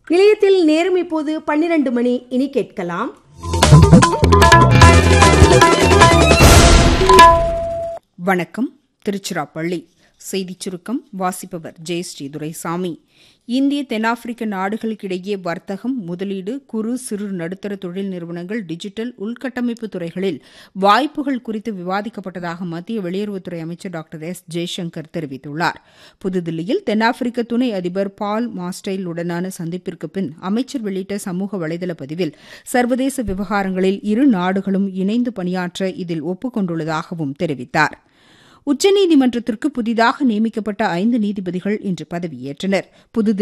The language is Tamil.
நிலையத்தில் நேரம் இப்போது பன்னிரண்டு மணி இனி கேட்கலாம் வணக்கம் திருச்சிராப்பள்ளி செய்திச் சுருக்கம் வாசிப்பவர் ஜெயஸ்ரீ துரைசாமி இந்திய தென்னாப்பிரிக்க நாடுகளுக்கிடையே வர்த்தகம் முதலீடு குறு சிறு நடுத்தர தொழில் நிறுவனங்கள் டிஜிட்டல் உள்கட்டமைப்பு துறைகளில் வாய்ப்புகள் குறித்து விவாதிக்கப்பட்டதாக மத்திய வெளியுறவுத்துறை அமைச்சர் டாக்டர் எஸ் ஜெய்சங்கர் தெரிவித்துள்ளார் புதுதில்லியில் தென்னாப்பிரிக்க துணை அதிபர் பால் மாஸ்டைல் உடனான சந்திப்பிற்கு பின் அமைச்சர் வெளியிட்ட சமூக வலைதள பதிவில் சர்வதேச விவகாரங்களில் இரு நாடுகளும் இணைந்து பணியாற்ற இதில் ஒப்புக் தெரிவித்தார் உச்சநீதிமன்றத்திற்கு புதிதாக நியமிக்கப்பட்ட ஐந்து நீதிபதிகள் இன்று பதவியேற்றனர் புதுதில்லி